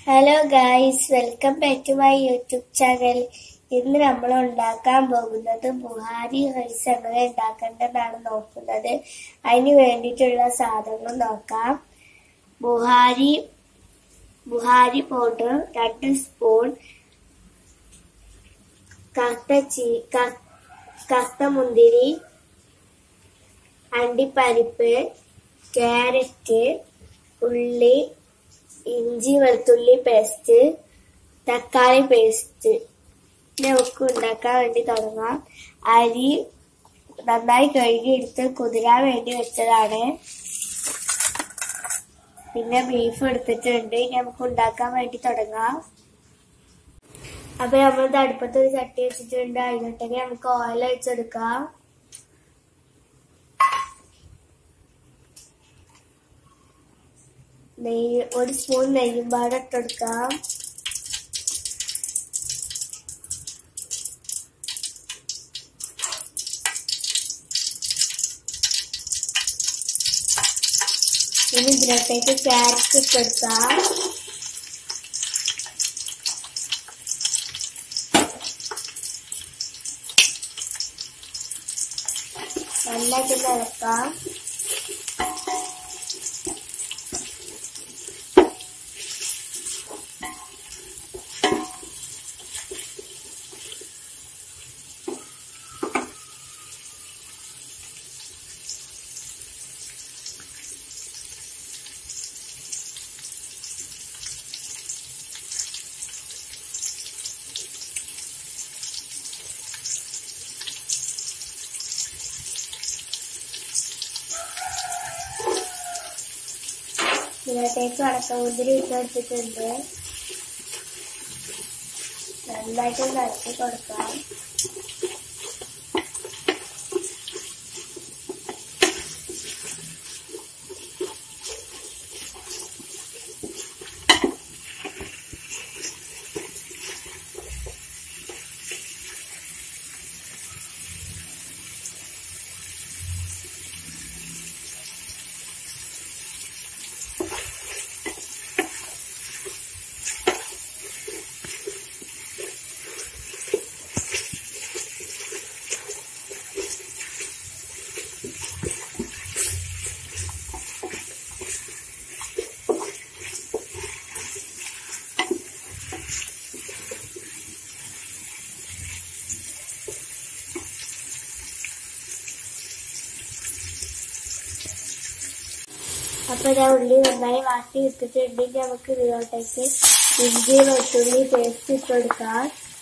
hello guys welcome back to my YouTube channel ഇന്ന് നമ്മൾ ഉണ്ടാക്കാൻ പോകുന്നത് ബുഹാരി റൈസ് എങ്ങനെ ഉണ്ടാക്കേണ്ടതാണ് നോക്കുന്നത് അതിന് വേണ്ടിയിട്ടുള്ള സാധനങ്ങൾ നോക്കാം ബുഹാരി ബുഹാരി പൗഡർ രണ്ട് സ്പൂൺ കറുത്ത ചീ ക- കറുത്ത മുന്തിരി അണ്ടിപ്പരിപ്പ് ക്യാരറ്റ് ഉള്ളി ഇഞ്ചി വെളുത്തുള്ളി പേസ്റ്റ് തക്കാളി പേസ്റ്റ് നമുക്ക് ഉണ്ടാക്കാൻ വേണ്ടി തുടങ്ങാം അരി നന്നായി കഴുകി എടുത്ത് കുതിരാൻ വേണ്ടി വെച്ചതാണ് പിന്നെ ബീഫ് എടുത്തിട്ടുണ്ട് ഇനി നമുക്ക് ഉണ്ടാക്കാൻ വേണ്ടി തുടങ്ങാം അപ്പൊ നമ്മൾ അടുപ്പത്ത് ഒരു ചട്ടി വെച്ചിട്ടുണ്ട് അതിനോട്ടേക്ക് നമുക്ക് ഓയിൽ ഒഴിച്ചെടുക്കാം നെയ്യ് ഒരു സ്പൂൺ നെയ്യും പാടെ ഇട്ടെടുക്കാം ഇനി ഇതിനകത്തേക്ക് ക്യാരറ്റ് ഇട്ടെടുക്കാം നന്നായിട്ട് നിലക്കാം ഇതിനകത്തേക്ക് അടക്കമുന്തിരി ഇട്ടെടുത്തിട്ടുണ്ട് നന്നായിട്ട് നിരത്തി കൊടുക്കാം അപ്പൊ ഞാൻ ഉള്ളി നന്നായി വാട്ടി ഇട്ടിട്ടുണ്ടെങ്കിൽ നമുക്ക് ഇതിലോട്ടേക്ക് ഇഞ്ചി വെളുത്തുള്ളി പേസ്റ്റ് ഇട്ട് കൊടുക്കാം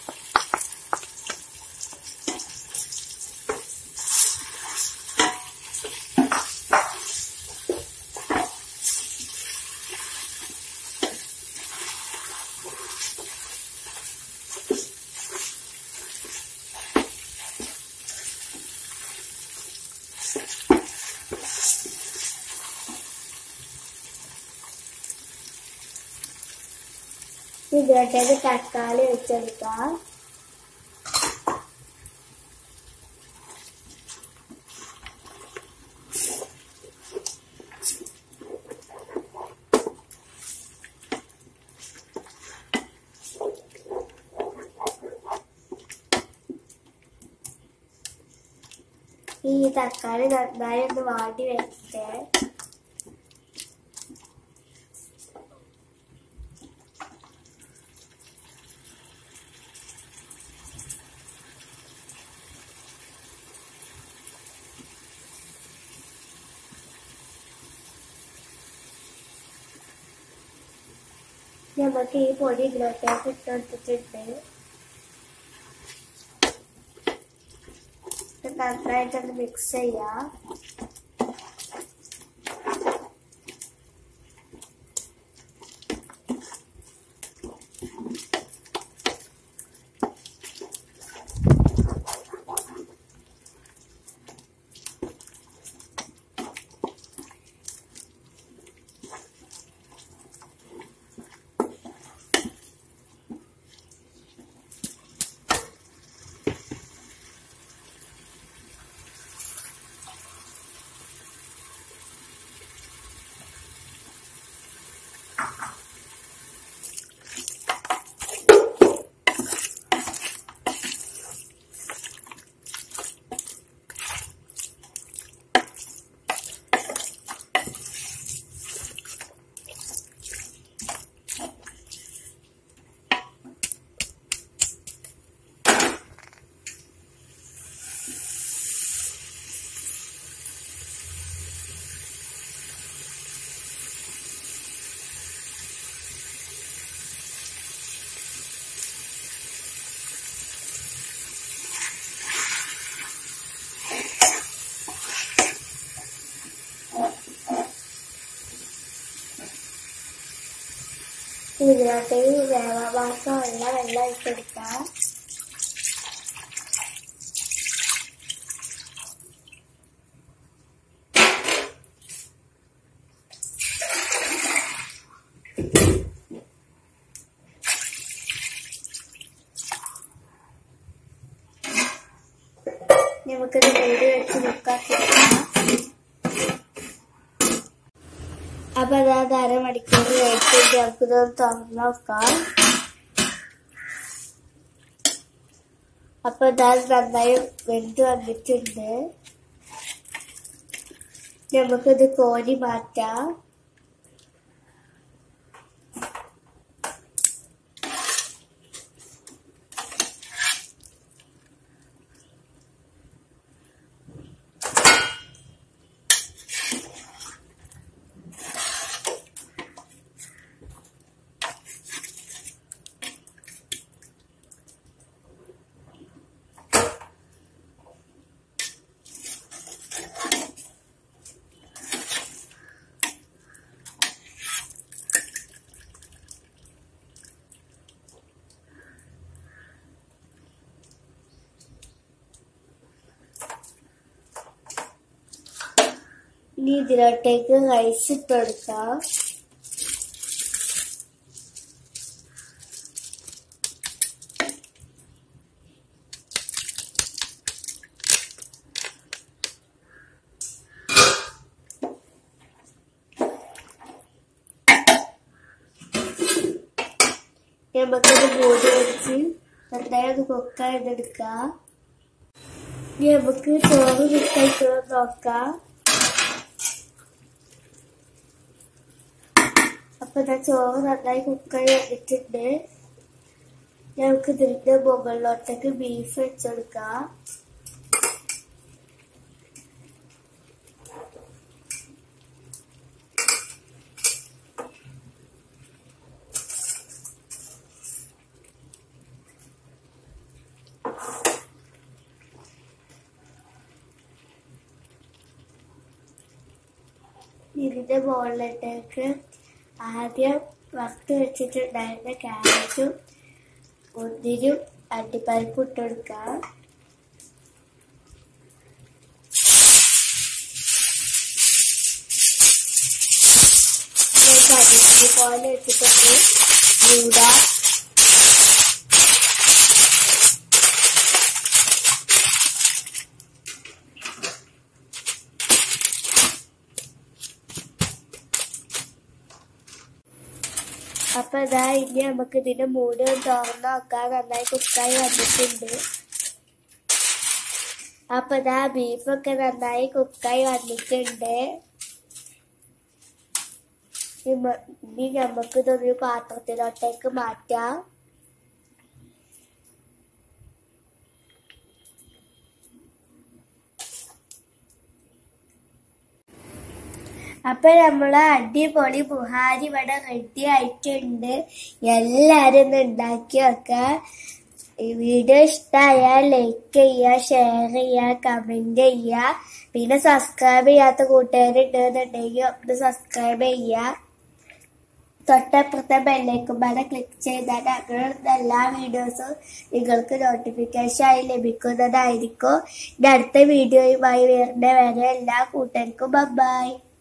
ഇതിലോട്ടേക്ക് തക്കാളി വെച്ചെടുക്കാം ഈ തക്കാളി നന്നായി ഒന്ന് വാടി വെച്ചിട്ട് നമുക്ക് ഈ പൊടി ഇതിലോട്ടേക്ക് ഇട്ടെടുത്തിട്ടുണ്ട് ഇത് നന്നായിട്ടൊന്ന് മിക്സ് ചെയ്യാം ഇതിലോട്ടേക്ക് വേവാഭാസം ഉള്ള വെള്ളം ഇട്ടെടുക്കാം നമുക്കിത് മൂടി വെച്ച് മുക്കാക്കി അപ്പൊ അതായത് അരമണിക്കൂർ കഴിഞ്ഞിട്ട് നമുക്കിത് തുറന്നു നോക്കാം അപ്പൊ ഇതാ നന്നായി വെന്ത് വന്നിട്ടുണ്ട് നമുക്കിത് കോരി മാറ്റാം ഇനി ഇതിലോട്ടേക്ക് റൈസ് ഇട്ട് കൊടുക്കാം നമുക്കത് മൂടി വെച്ച് നന്നായി ഒന്ന് കുക്ക് ചെയ്തെടുക്കാം ഇനി നമുക്ക് ചോറ് കുക്കായിട്ടുള്ള നോക്കാം അപ്പൊ ഞാൻ ചോറ് നന്നായി കുക്കായി വന്നിട്ടുണ്ട് ഞങ്ങൾക്ക് ഇതിന്റെ മുകളിലോട്ടേക്ക് ബീഫ് വെച്ചെടുക്കാം ഇതിന്റെ മുകളിലേക്ക് ആദ്യം വറുത്ത് വെച്ചിട്ടുണ്ടായിരുന്ന ക്യാരറ്റും മുന്തിരും അണ്ടിപ്പരിപ്പും ഇട്ട് കൊടുക്കാം കടിച്ചു പോലെ വെച്ചിട്ടുണ്ട് മൂടാം അപ്പൊ ഇതാ ഇനി നമുക്ക് ഇതിന്റെ മൂട് തുറന്ന് നോക്കാൻ നന്നായി കുക്കായി വന്നിട്ടുണ്ട് അപ്പൊ ഇതാ ബീഫൊക്കെ നന്നായി കുക്കായി വന്നിട്ടുണ്ട് ഇമ- ഇനി നമുക്ക് ഇതൊരു പാത്രത്തിലോട്ടേക്ക് മാറ്റാം അപ്പൊ നമ്മള് അടിപൊളി ബുഹാരി ഇവിടെ റെഡി ആയിട്ടുണ്ട് എല്ലാരും ഒന്ന് ഉണ്ടാക്കി വെക്ക ഈ വീഡിയോ ഇഷ്ടമായാൽ ലൈക്ക് ചെയ്യുക ഷെയർ ചെയ്യുക കമന്റ് ചെയ്യുക പിന്നെ സബ്സ്ക്രൈബ് ചെയ്യാത്ത കൂട്ടുകാരുണ്ടെന്നുണ്ടെങ്കിൽ ഒന്ന് സബ്സ്ക്രൈബ് ചെയ്യുക തൊട്ടപ്പുറത്തെ ബെല്ലൈക്കുമ്പാടെ ക്ലിക്ക് ചെയ്താൽ അങ്ങനെയുള്ള എല്ലാ വീഡിയോസും നിങ്ങൾക്ക് നോട്ടിഫിക്കേഷൻ ആയി ലഭിക്കുന്നതായിരിക്കും ഇനി അടുത്ത വീഡിയോയുമായി വരുന്ന വരെ എല്ലാ കൂട്ടുകാർക്കും ബൈ